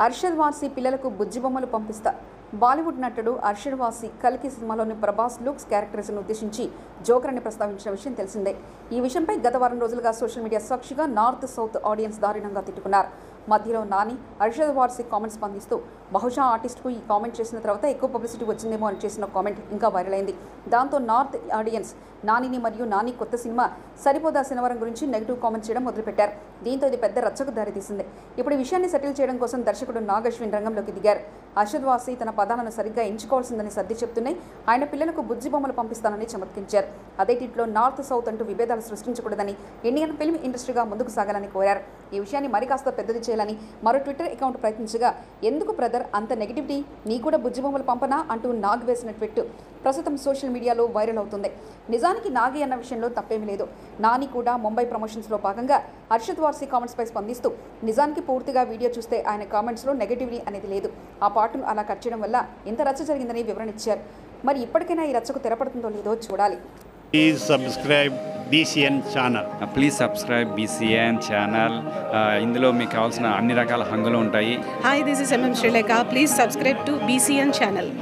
అర్షద్ వాసి పిల్లలకు బుజ్జి బొమ్మలు పంపిస్తా బాలీవుడ్ నటుడు అర్షద్ వాసి కల్కి సినిమాలోని ప్రభాస్ లుక్స్ క్యారెక్టర్స్ను ఉద్దేశించి జోకర్ అని ప్రస్తావించిన విషయం తెలిసిందే ఈ విషయంపై గత వారం రోజులుగా సోషల్ మీడియా సాక్షిగా నార్త్ సౌత్ ఆడియన్స్ దారుణంగా తిట్టుకున్నారు మధ్యలో నాని అర్షద్ వార్సి కామెంట్ స్పందిస్తూ బహుశా ఆర్టిస్ట్కు ఈ కామెంట్ చేసిన తర్వాత ఎక్కువ పబ్లిసిటీ వచ్చిందేమో అని చేసిన కామెంట్ ఇంకా వైరల్ అయింది దాంతో నార్త్ ఆడియన్స్ నానిని మరియు నాని కొత్త సినిమా సరిపోదా శనివారం గురించి నెగిటివ్ కామెంట్ చేయడం మొదలుపెట్టారు దీంతో ఇది పెద్ద రచ్చకు దారితీసింది ఇప్పుడు ఈ విషయాన్ని సెటిల్ చేయడం కోసం దర్శకుడు నాగ్ అశ్విన్ రంగంలోకి దిగారు అర్షద్ వాసి తన పదాలను సరిగ్గా ఎంచుకోవాల్సిందని సర్ది చెప్తున్నాయి ఆయన పిల్లలకు బుజ్జి బొమ్మలు పంపిస్తానని చమత్కించారు అదే టీట్లో నార్త్ సౌత్ అంటూ విభేదాలు సృష్టించకూడదని ఇండియన్ ఫిల్మ్ ఇండస్ట్రీగా ముందుకు సాగాలని కోరారు ఈ విషయాన్ని మరి కాస్త పెద్దది చేయాలని మరో ట్విట్టర్ అకౌంట్ ప్రయత్నించగా ఎందుకు బ్రదర్ అంత నెగిటివిటీ నీ కూడా బుజ్జి బొమ్మలు పంపనా అంటూ నాగ్ వేసిన ట్విట్ ప్రస్తుతం సోషల్ మీడియాలో వైరల్ అవుతుంది నిజానికి నాగి అన్న విషయంలో తప్పేమీ లేదు నాని కూడా ముంబై ప్రమోషన్స్లో భాగంగా హర్షద్ వార్సీ కామెంట్స్పై స్పందిస్తూ నిజానికి పూర్తిగా వీడియో చూస్తే ఆయన కామెంట్స్లో నెగటివిటీ అనేది లేదు ఆ పాటను అలా కట్ చేయడం వల్ల ఇంత రచ్చ జరిగిందని వివరణ ఇచ్చారు మరి ఇప్పటికైనా ఈ రచ్చకు తెరపడుతుందో లేదో చూడాలి Please subscribe BCN channel. Please subscribe BCN channel ఇందులో మీకు కావాల్సిన అన్ని రకాల హంగులు ఉంటాయి Hi, this is MM Sri Lanka. Please subscribe to BCN channel.